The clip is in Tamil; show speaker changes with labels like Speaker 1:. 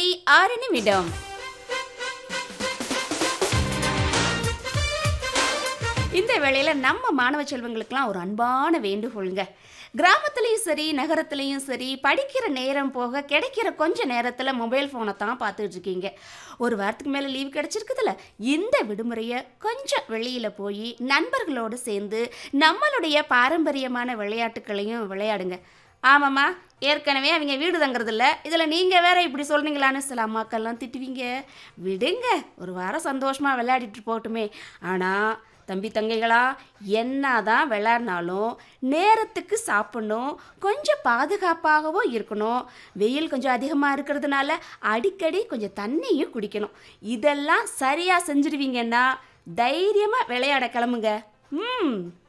Speaker 1: மணி ஆறு நிமிடம் இந்த வேளையில நம்ம மாணவ செல்வங்களுக்கெல்லாம் ஒரு அன்பான வேண்டுகோளுங்க கிராமத்துலேயும் சரி நகரத்துலேயும் சரி படிக்கிற நேரம் போக கிடைக்கிற கொஞ்ச நேரத்தில் மொபைல் ஃபோனை தான் பார்த்துட்டு இருக்கீங்க ஒரு வாரத்துக்கு மேலே லீவ் கிடச்சிருக்குதுல்ல இந்த விடுமுறையை கொஞ்சம் வெளியில் போய் நண்பர்களோடு சேர்ந்து நம்மளுடைய பாரம்பரியமான விளையாட்டுகளையும் விளையாடுங்க ஆமாம்மா ஏற்கனவே அவங்க வீடு தங்குறதில்ல இதில் நீங்கள் வேற இப்படி சொல்றீங்களான்னு சில அம்மாக்கள்லாம் திட்டுவீங்க விடுங்க ஒரு வாரம் சந்தோஷமாக விளையாடிட்டு போகட்டுமே ஆனால் தம்பி தங்கைகளா என்னதான் விளையாடினாலும் நேரத்துக்கு சாப்பிடணும் கொஞ்சம் பாதுகாப்பாகவும் இருக்கணும் வெயில் கொஞ்சம் அதிகமாக இருக்கிறதுனால அடிக்கடி கொஞ்சம் தண்ணியும் குடிக்கணும் இதெல்லாம் சரியாக செஞ்சிருவீங்கன்னா தைரியமாக விளையாட கிளம்புங்க ம்